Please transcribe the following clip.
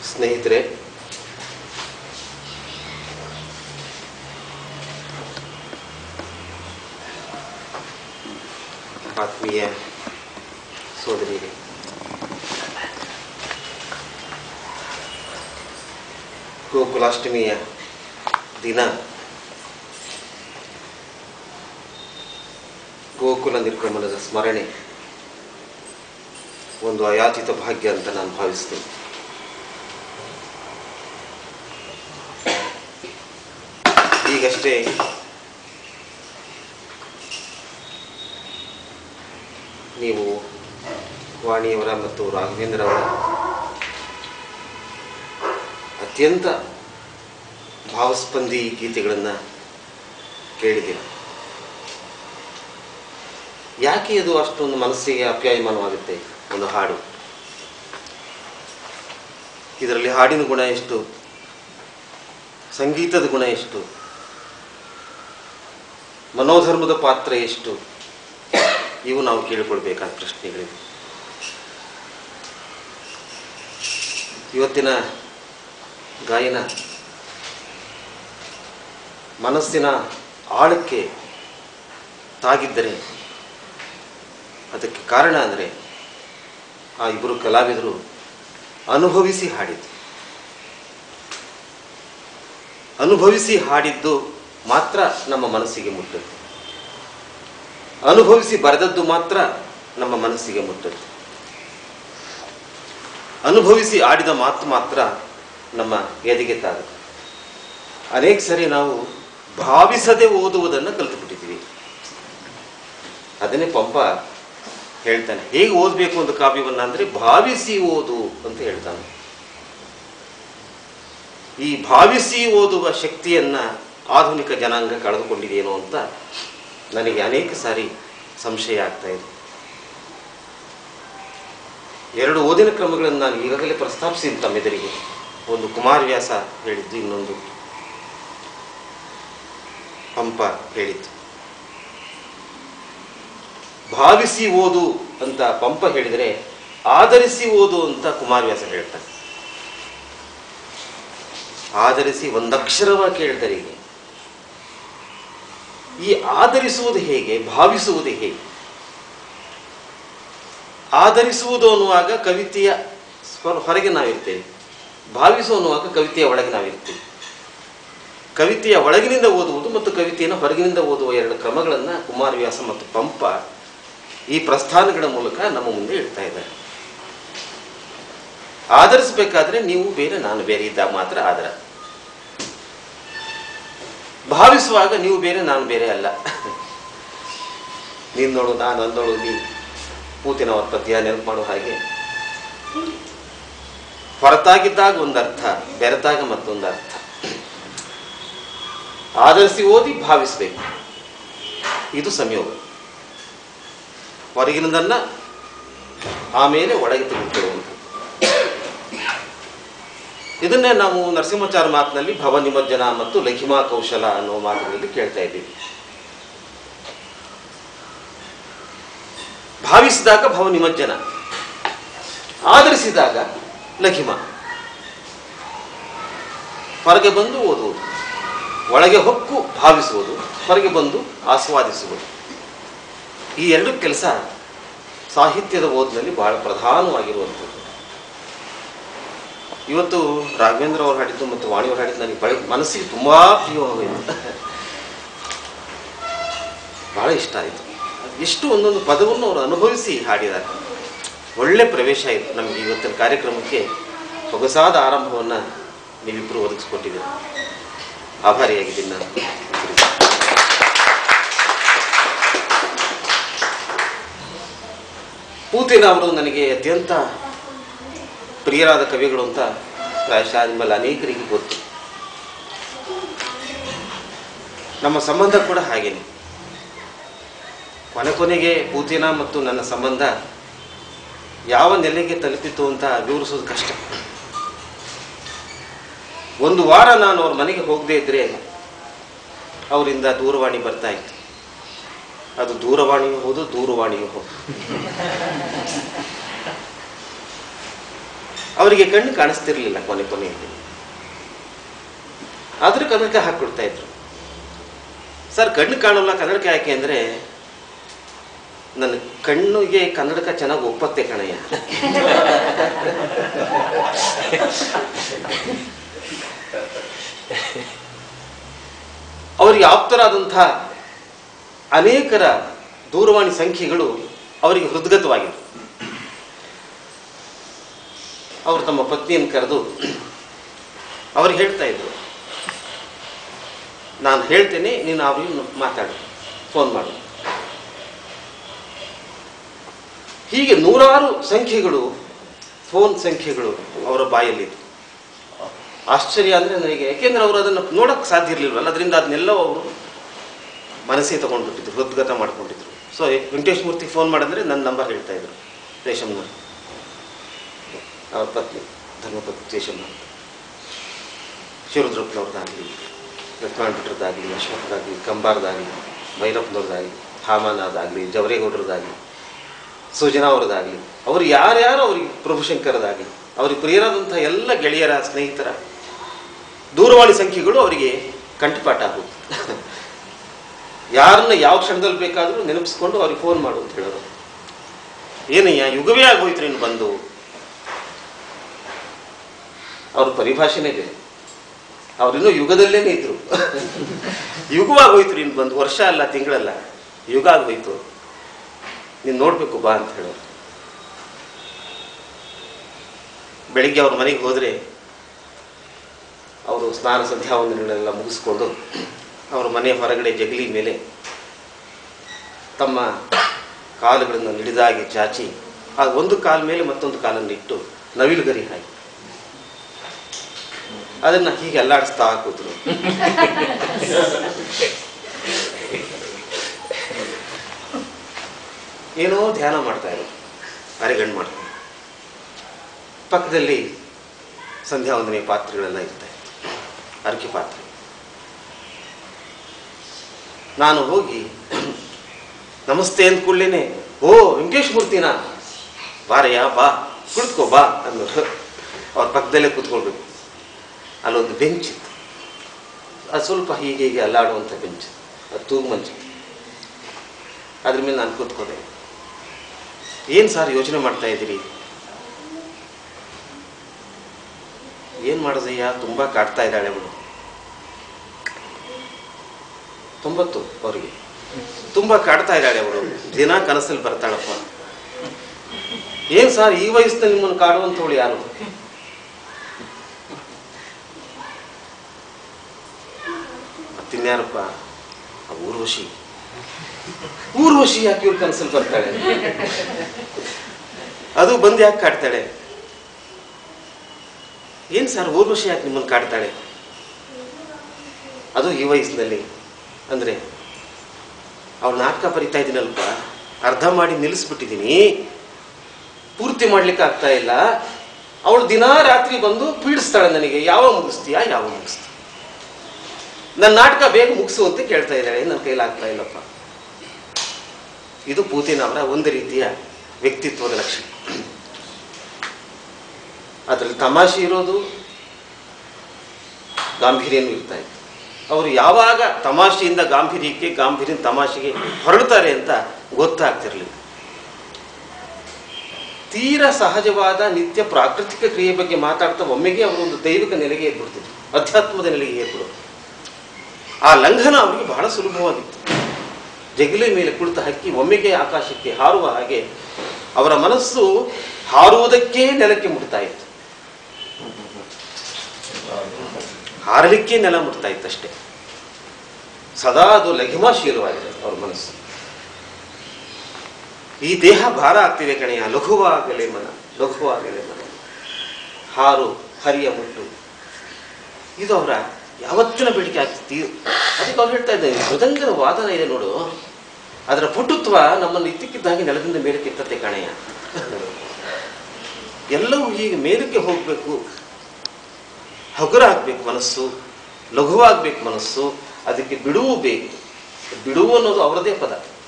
ಸ್ನೇಹಿತರೆ ಆತ್ಮೀಯ ಸೋದರಿಯರೇ ಗೋಕುಲಾಷ್ಟಮಿಯ ದಿನ ಗೋಕುಲ ನಿರ್ಗಮನದ ಸ್ಮರಣೆ ಒಂದು ಅಯಾಚಿತ ಭಾಗ್ಯ ಅಂತ ನಾನು ಭಾವಿಸ್ತೇನೆ ಈಗಷ್ಟೇ ನೀವು ವಾಣಿಯವರ ಮತ್ತು ರಾಘವೇಂದ್ರ ಅವರ ಅತ್ಯಂತ ಭಾವಸ್ಪಂದಿ ಗೀತೆಗಳನ್ನು ಕೇಳಿದ್ದೀರ ಯಾಕೆ ಅದು ಅಷ್ಟೊಂದು ಮನಸ್ಸಿಗೆ ಅಪ್ಯಾಯಮಾನವಾಗುತ್ತೆ ಒಂದು ಹಾಡು ಇದರಲ್ಲಿ ಹಾಡಿನ ಗುಣ ಎಷ್ಟು ಸಂಗೀತದ ಗುಣ ಎಷ್ಟು ಮನೋಧರ್ಮದ ಪಾತ್ರ ಎಷ್ಟು ಇವು ನಾವು ಕೇಳಿಕೊಳ್ಬೇಕಾದ ಪ್ರಶ್ನೆಗಳಿವೆ ಇವತ್ತಿನ ಗಾಯನ ಮನಸ್ಸಿನ ಆಳಕ್ಕೆ ತಾಗಿದ್ದರೆ ಅದಕ್ಕೆ ಕಾರಣ ಅಂದರೆ ಆ ಇಬ್ಬರು ಕಲಾವಿದರು ಅನುಭವಿಸಿ ಹಾಡಿದ್ದು ಅನುಭವಿಸಿ ಹಾಡಿದ್ದು ಮಾತ್ರ ನಮ್ಮ ಮನಸ್ಸಿಗೆ ಮುಟ್ಟದ್ದು ಅನುಭವಿಸಿ ಬರೆದದ್ದು ಮಾತ್ರ ನಮ್ಮ ಮನಸ್ಸಿಗೆ ಮುಟ್ಟದ್ದು ಅನುಭವಿಸಿ ಆಡಿದ ಮಾತು ಮಾತ್ರ ನಮ್ಮ ಎದೆಗೆ ತಾಗುತ್ತೆ ಅನೇಕ ಸರಿ ನಾವು ಭಾವಿಸದೆ ಓದುವುದನ್ನು ಕಲಿತುಬಿಟ್ಟಿದ್ದೀವಿ ಅದನ್ನೇ ಪಂಪ ಹೇಳ್ತಾನೆ ಹೇಗೆ ಓದಬೇಕು ಒಂದು ಕಾವ್ಯವನ್ನ ಅಂದರೆ ಭಾವಿಸಿ ಓದು ಅಂತ ಹೇಳ್ತಾನೆ ಈ ಭಾವಿಸಿ ಓದುವ ಶಕ್ತಿಯನ್ನ ಆಧುನಿಕ ಜನಾಂಗ ಕಳೆದುಕೊಂಡಿದೆಯೇನೋ ಅಂತ ನನಗೆ ಅನೇಕ ಸಾರಿ ಸಂಶಯ ಆಗ್ತಾ ಇದೆ ಎರಡು ಓದಿನ ಕ್ರಮಗಳನ್ನು ನಾನು ಈಗಾಗಲೇ ಪ್ರಸ್ತಾಪಿಸಿದ್ದು ತಮ್ಮೆದುರಿಗೆ ಒಂದು ಕುಮಾರವ್ಯಾಸ ಹೇಳಿದ್ದು ಇನ್ನೊಂದು ಪಂಪ ಹೇಳಿದ್ದು ಭಾವಿಸಿ ಓದು ಅಂತ ಪಂಪ ಹೇಳಿದರೆ ಆಧರಿಸಿ ಓದು ಅಂತ ಕುಮಾರವ್ಯಾಸ ಹೇಳ್ತಾನೆ ಆಧರಿಸಿ ಒಂದಕ್ಷರವ ಕೇಳಿದರಿಗೆ ಈ ಆಧರಿಸುವುದು ಹೇಗೆ ಭಾವಿಸುವುದು ಹೇಗೆ ಆಧರಿಸುವುದು ಅನ್ನುವಾಗ ಕವಿತೆಯ ಸ್ವ- ಹೊರಗೆ ನಾವಿರ್ತೇವೆ ಭಾವಿಸು ಅನ್ನುವಾಗ ಕವಿತೆಯ ಒಳಗೆ ನಾವಿರ್ತೀವಿ ಕವಿತೆಯ ಒಳಗಿನಿಂದ ಓದುವುದು ಮತ್ತು ಕವಿತೆಯನ್ನು ಹೊರಗಿನಿಂದ ಓದುವ ಎರಡು ಕ್ರಮಗಳನ್ನು ಕುಮಾರವ್ಯಾಸ ಮತ್ತು ಪಂಪ ಈ ಪ್ರಸ್ಥಾನಗಳ ಮೂಲಕ ನಮ್ಮ ಮುಂದೆ ಇಡ್ತಾ ಇದ್ದಾರೆ ಆಧರಿಸಬೇಕಾದ್ರೆ ನೀವು ಬೇರೆ ನಾನು ಬೇರೆ ಇದ್ದಾಗ ಮಾತ್ರ ಆದರ ಭಾವಿಸುವಾಗ ನೀವು ಬೇರೆ ನಾನು ಬೇರೆ ಅಲ್ಲ ನಿನ್ನೋಳು ನಾನು ಅಂದೋಳು ನೀ ಪೂತಿನ ಅವ್ರ ಪದ್ಯ ನೆನಪು ಮಾಡೋ ಹಾಗೆ ಹೊರತಾಗಿದ್ದಾಗ ಒಂದು ಅರ್ಥ ಬೆರೆತಾಗ ಮತ್ತೊಂದು ಅರ್ಥ ಆಧರಿಸಿ ಓದಿ ಭಾವಿಸಬೇಕು ಇದು ಸಂಯೋಗ ಹೊರಗಿನದನ್ನ ಆಮೇಲೆ ಒಳಗೆ ತೆಗೆದುಕೊಳ್ಳುವಂಥದ್ದು ಇದನ್ನೇ ನಾವು ನರಸಿಂಹಾಚಾರ ಮಾತಿನಲ್ಲಿ ಭವ ನಿಮಜ್ಜನ ಮತ್ತು ಲಘಿಮಾ ಕೌಶಲ ಅನ್ನೋ ಮಾತುಗಳಲ್ಲಿ ಕೇಳ್ತಾ ಇದ್ದೀವಿ ಭಾವಿಸಿದಾಗ ಭವ ನಿಮಜ್ಜನ ಆಧರಿಸಿದಾಗ ಲಘಿಮ ಹೊರಗೆ ಬಂದು ಓದುವುದು ಒಳಗೆ ಹೊಕ್ಕು ಭಾವಿಸುವುದು ಹೊರಗೆ ಬಂದು ಆಸ್ವಾದಿಸುವುದು ಈ ಎರಡು ಕೆಲಸ ಸಾಹಿತ್ಯದ ಓದಿನಲ್ಲಿ ಬಹಳ ಪ್ರಧಾನವಾಗಿರುವಂಥದ್ದು ಇವತ್ತು ರಾಘವೇಂದ್ರ ಅವರು ಹಾಡಿದ್ದು ಮತ್ತು ವಾಣಿಯವರು ಹಾಡಿದ್ದು ನನಗೆ ಬಳ ಮನಸ್ಸಿಗೆ ತುಂಬಾ ಪ್ರಿಯವಾಗೋಯಿತು ಬಹಳ ಇಷ್ಟ ಆಯಿತು ಎಷ್ಟು ಒಂದೊಂದು ಪದವನ್ನು ಅವರು ಅನುಭವಿಸಿ ಹಾಡಿದ್ದಾರೆ ಒಳ್ಳೆ ಪ್ರವೇಶ ಆಯಿತು ನಮಗೆ ಇವತ್ತಿನ ಕಾರ್ಯಕ್ರಮಕ್ಕೆ ಸೊಗಸಾದ ಆರಂಭವನ್ನು ನೀವಿಬ್ಬರು ಒದಗಿಸ್ಕೊಟ್ಟಿದ್ದೀರಿ ಆಭಾರಿಯಾಗಿದ್ದೀನಿ ನಾನು ಪೂತಿನ ಅವರು ನನಗೆ ಅತ್ಯಂತ ಪ್ರಿಯರಾದ ಕವಿಗಳು ಅಂತ ಪ್ರಾಯಶಃ ನಿಮ್ಮಲ್ಲಿ ಅನೇಕರಿಗೆ ಗೊತ್ತು ನಮ್ಮ ಸಂಬಂಧ ಕೂಡ ಹಾಗೇನೆ ಕೊನೆ ಕೊನೆಗೆ ಪೂತಿನ ಮತ್ತು ನನ್ನ ಸಂಬಂಧ ಯಾವ ನೆಲೆಗೆ ತಲುಪಿತು ಅಂತ ವಿವರಿಸೋದು ಕಷ್ಟ ಒಂದು ವಾರ ನಾನು ಅವ್ರ ಮನೆಗೆ ಹೋಗದೇ ಇದ್ರೆ ಅವರಿಂದ ದೂರವಾಣಿ ಬರ್ತಾ ಇತ್ತು ಅದು ದೂರವಾಣಿಯೂ ಹೌದು ದೂರವಾಣಿಯೂ ಹೌದು ಅವರಿಗೆ ಕಣ್ಣು ಕಾಣಿಸ್ತಿರ್ಲಿಲ್ಲ ಕೊನೆ ಕೊನೆಯಲ್ಲಿ ಆದರೂ ಕನ್ನಡಕ ಹಾಕ್ಕೊಡ್ತಾ ಇದ್ರು ಸರ್ ಕಣ್ಣು ಕಾಣಲ್ಲ ಕನ್ನಡಕ ಯಾಕೆ ಅಂದರೆ ನನ್ನ ಕಣ್ಣಿಗೆ ಕನ್ನಡಕ ಚೆನ್ನಾಗಿ ಒಪ್ಪತ್ತೆ ಕಣಯ್ಯ ಅವರಿಗೆ ಆಪ್ತರಾದಂಥ ಅನೇಕರ ದೂರವಾಣಿ ಸಂಖ್ಯೆಗಳು ಅವರಿಗೆ ಹೃದ್ಗತವಾಗಿವೆ ಅವರು ತಮ್ಮ ಪತ್ನಿಯನ್ನು ಕರೆದು ಅವ್ರಿಗೆ ಹೇಳ್ತಾ ಇದ್ರು ನಾನು ಹೇಳ್ತೇನೆ ನೀನು ಅವ್ರಿಗೆ ಮಾತಾಡು ಫೋನ್ ಮಾಡು ಹೀಗೆ ನೂರಾರು ಸಂಖ್ಯೆಗಳು ಫೋನ್ ಸಂಖ್ಯೆಗಳು ಅವರ ಬಾಯಲ್ಲಿತ್ತು ಆಶ್ಚರ್ಯ ಅಂದರೆ ನನಗೆ ಯಾಕೆಂದ್ರೆ ಅವರು ಅದನ್ನು ನೋಡೋಕ್ಕೆ ಸಾಧ್ಯ ಇರಲಿಲ್ವಲ್ಲ ಅದರಿಂದ ಅದನ್ನೆಲ್ಲ ಅವರು ಮನಸ್ಸೇ ತಗೊಂಡ್ಬಿಟ್ಟಿದ್ರು ಹೃದ್ಗತ ಮಾಡ್ಕೊಂಡಿದ್ರು ಸೊ ವೆಂಕಟೇಶ್ ಮೂರ್ತಿ ಫೋನ್ ಮಾಡಿದ್ರೆ ನನ್ನ ನಂಬರ್ ಹೇಳ್ತಾ ಇದ್ರು ರೇಷಮ್ನವ್ರು ಅವ್ರ ಪತ್ನಿ ಧರ್ಮಪತ್ನಿ ರೇಷಮ್ಮ ಅಂತ ಶಿವರುದ್ರಪ್ಪನವ್ರದ್ದಾಗಲಿ ಲಕ್ಷ್ಮಣ ಭಟ್ರದ್ದಾಗಲಿ ಅಶೋಕರಾಗಲಿ ಕಂಬಾರ್ದಾಗಲಿ ಭೈರಪ್ಪನವ್ರದ್ದಾಗಲಿ ಹಾಮಾನದಾಗಲಿ ಜವರೇಗೌಡರದಾಗಲಿ ಸುಜನಾ ಅವ್ರದ್ದಾಗಲಿ ಅವರು ಯಾರ್ಯಾರು ಅವ್ರಿಗೆ ಪ್ರಭುಶಂಕರದಾಗಲಿ ಅವ್ರಿಗೆ ಪ್ರಿಯರಾದಂಥ ಎಲ್ಲ ಗೆಳೆಯರ ಸ್ನೇಹಿತರ ದೂರವಾಣಿ ಸಂಖ್ಯೆಗಳು ಅವರಿಗೆ ಕಂಠಪಾಠ ಆಗುತ್ತೆ ಯಾರನ್ನ ಯಾವ ಕ್ಷಣದಲ್ಲಿ ಬೇಕಾದರೂ ನೆನಪಿಸ್ಕೊಂಡು ಅವ್ರಿಗೆ ಫೋನ್ ಮಾಡು ಅಂತ ಹೇಳೋರು ಏನಯ್ಯ ಯುಗವೇ ಆಗೋಯ್ತು ನೀನು ಬಂದು ಅವ್ರ ಪರಿಭಾಷೆನೇ ಬೇರೆ ಅವ್ರಿನ್ನೂ ಯುಗದಲ್ಲೇನೆ ಇದ್ರು ಯುಗವಾಗೋಯ್ತು ನೀನು ಬಂದು ವರ್ಷ ಅಲ್ಲ ತಿಂಗಳಲ್ಲ ಯುಗ ಆಗೋಯ್ತು ನೀನು ನೋಡಬೇಕು ಬಾ ಅಂತ ಹೇಳೋರು ಬೆಳಿಗ್ಗೆ ಅವ್ರ ಮನೆಗೆ ಹೋದರೆ ಅವರು ಸ್ನಾನ ಸಂಧ್ಯಾವಂದನೆಗಳೆಲ್ಲ ಮುಗಿಸ್ಕೊಂಡು ಅವರ ಮನೆ ಹೊರಗಡೆ ಜಗಲಿ ಮೇಲೆ ತಮ್ಮ ಕಾಲುಗಳನ್ನು ನಿಡಿದಾಗಿ ಚಾಚಿ ಆ ಒಂದು ಕಾಲ ಮೇಲೆ ಮತ್ತೊಂದು ಕಾಲನ್ನು ಇಟ್ಟು ನವಿಲುಗರಿ ಹಾಕಿ ಅದನ್ನ ಹೀಗೆ ಅಲ್ಲಾಡಿಸ್ತಾ ಕೂತರು ಏನೋ ಧ್ಯಾನ ಮಾಡ್ತಾ ಇದ್ರು ಅರೆಗಣ್ಣು ಮಾಡ್ಕೊಂಡು ಪಕ್ಕದಲ್ಲಿ ಸಂಧ್ಯಾ ವಂದನೆ ಪಾತ್ರೆಗಳೆಲ್ಲ ಇರ್ತಾ ಇತ್ತು ಅರಕೆ ಪಾತ್ರೆ ನಾನು ಹೋಗಿ ನಮಸ್ತೆ ಅಂದ ಕೂಡಲೇ ಓ ವೆಂಕಟೇಶ್ ಮೂರ್ತಿನ ಬಾರಯ್ಯ ಬಾ ಕುಳಿತುಕೋ ಬಾ ಅಂದರು ಅವ್ರ ಪಕ್ಕದಲ್ಲೇ ಕೂತ್ಕೊಳ್ಬೇಕು ಅಲ್ಲೊಂದು ಬೆಂಚ್ ಇತ್ತು ಅದು ಸ್ವಲ್ಪ ಹೀಗೆ ಹೀಗೆ ಅಲ್ಲಾಡುವಂಥ ಬೆಂಚ್ ಅದು ತೂಗು ಮಂಚ ಅದ್ರ ಮೇಲೆ ನಾನು ಕೂತ್ಕೋದೆ ಏನು ಸರ್ ಯೋಚನೆ ಮಾಡ್ತಾ ಇದ್ದೀರಿ ಏನು ಮಾಡೋದಯ್ಯ ತುಂಬ ಕಾಡ್ತಾ ಇದ್ದಾಳೆ ಅವಳು ತೊಂಬತ್ತು ಅವರಿಗೆ ತುಂಬ ಕಾಡ್ತಾ ಇದ್ದಾಳೆ ಅವಳು ದಿನ ಕನಸಲ್ಲಿ ಬರ್ತಾಳಪ್ಪ ಏನು ಸರ್ ಈ ವಯಸ್ಸಿನಲ್ಲಿ ನಿಮ್ಮನ್ನು ಕಾಡುವಂಥವಳು ಯಾರು ಮತ್ತಿನ್ಯಾರಪ್ಪ ಆ ಊರ್ವಶಿ ಊರ್ವಶಿ ಯಾಕೆ ಇವ್ರ ಕನಸಲ್ಲಿ ಬರ್ತಾಳೆ ಅದು ಬಂದು ಯಾಕೆ ಕಾಡ್ತಾಳೆ ಏನು ಸರ್ ಊರ್ವಶಿ ಯಾಕೆ ನಿಮ್ಮನ್ನು ಕಾಡ್ತಾಳೆ ಅದು ಈ ವಯಸ್ಸಿನಲ್ಲಿ ಅಂದರೆ ಅವಳು ನಾಟಕ ಬರಿತಾ ಇದ್ದೀನಲ್ಪ ಅರ್ಧ ಮಾಡಿ ನಿಲ್ಲಿಸ್ಬಿಟ್ಟಿದ್ದೀನಿ ಪೂರ್ತಿ ಮಾಡ್ಲಿಕ್ಕೆ ಆಗ್ತಾ ಇಲ್ಲ ಅವಳು ದಿನಾ ರಾತ್ರಿ ಬಂದು ಪೀಡಿಸ್ತಾಳೆ ನನಗೆ ಯಾವ ಮುಗಿಸ್ತೀಯಾ ಯಾವ ಮುಗಿಸ್ತೀಯ ನನ್ನ ನಾಟಕ ಬೇಗ ಮುಗಿಸು ಅಂತ ಕೇಳ್ತಾ ಇದ್ದಾಳೆ ನನ್ನ ಕೈಲಿ ಆಗ್ತಾ ಇಲ್ಲಪ್ಪ ಇದು ಪೂತಿನ ಅವರ ಒಂದು ರೀತಿಯ ವ್ಯಕ್ತಿತ್ವದ ಲಕ್ಷಣ ಅದರಲ್ಲಿ ತಮಾಷೆ ಇರೋದು ಗಾಂಭೀರ್ಯನೂ ಇರ್ತಾ ಇತ್ತು ಅವರು ಯಾವಾಗ ತಮಾಷೆಯಿಂದ ಗಾಂಭೀರ್ಯಕ್ಕೆ ಗಾಂಭೀರ್ಯ ತಮಾಷೆಗೆ ಹೊರಡ್ತಾರೆ ಅಂತ ಗೊತ್ತಾಗ್ತಿರ್ಲಿಲ್ಲ ತೀರ ಸಹಜವಾದ ನಿತ್ಯ ಪ್ರಾಕೃತಿಕ ಕ್ರಿಯೆ ಬಗ್ಗೆ ಮಾತಾಡ್ತಾ ಒಮ್ಮೆಗೆ ಅವರು ಒಂದು ದೈವಿಕ ನೆಲೆಗೆ ಏರ್ಬಿಡ್ತಿದ್ರು ಅಧ್ಯಾತ್ಮದ ನೆಲೆಗೆ ಏರ್ಬಿಡೋರು ಆ ಲಂಘನ ಅವರಿಗೆ ಬಹಳ ಸುಲಭವಾಗಿತ್ತು ಜಗಲಿ ಮೇಲೆ ಕುಳಿತ ಹಕ್ಕಿ ಒಮ್ಮೆಗೆ ಆಕಾಶಕ್ಕೆ ಹಾರುವ ಹಾಗೆ ಅವರ ಮನಸ್ಸು ಹಾರುವುದಕ್ಕೇ ನೆಲಕ್ಕೆ ಮುಟ್ತಾ ಇತ್ತು ಹಾರಲಿಕ್ಕೆ ನೆಲ ಮುಟ್ತಾ ಇತ್ತು ಅಷ್ಟೇ ಸದಾ ಅದು ಲಘಿಮಾಶೀಲವಾಗಿದೆ ಅವ್ರ ಮನಸ್ಸು ಈ ದೇಹ ಭಾರ ಆಗ್ತಿದೆ ಕಣೆಯ ಲಘುವಾಗಲೇ ಮನ ಲಘುವಾಗಲೇ ಮನ ಹಾರು ಹರಿಯ ಮುಟ್ಟು ಇದು ಅವರ ಯಾವತ್ತಿನ ಬೇಡಿಕೆ ಆಗ್ತಿ ಅದಕ್ಕೆ ಅವ್ರು ಹೇಳ್ತಾ ಇದ್ದಾರೆ ಮೃದಂಗದ ವಾದನ ಇದೆ ನೋಡು ಅದರ ಪಟುತ್ವ ನಮ್ಮನ್ನು ಇದ್ದಕ್ಕಿದ್ದಾಗೆ ನೆಲದಿಂದ ಮೇಲಕ್ಕೆ ಎತ್ತತ್ತೆ ಕಣೆಯ ಎಲ್ಲವೂ ಹೀಗೆ ಮೇಲಕ್ಕೆ ಹೋಗಬೇಕು ಹಗುರ ಆಗ್ಬೇಕು ಮನಸ್ಸು ಲಘುವಾಗಬೇಕು ಮನಸ್ಸು ಅದಕ್ಕೆ ಬಿಡುವು ಬೇಕು ಬಿಡುವು ಅನ್ನೋದು ಅವರದೇ ಪದ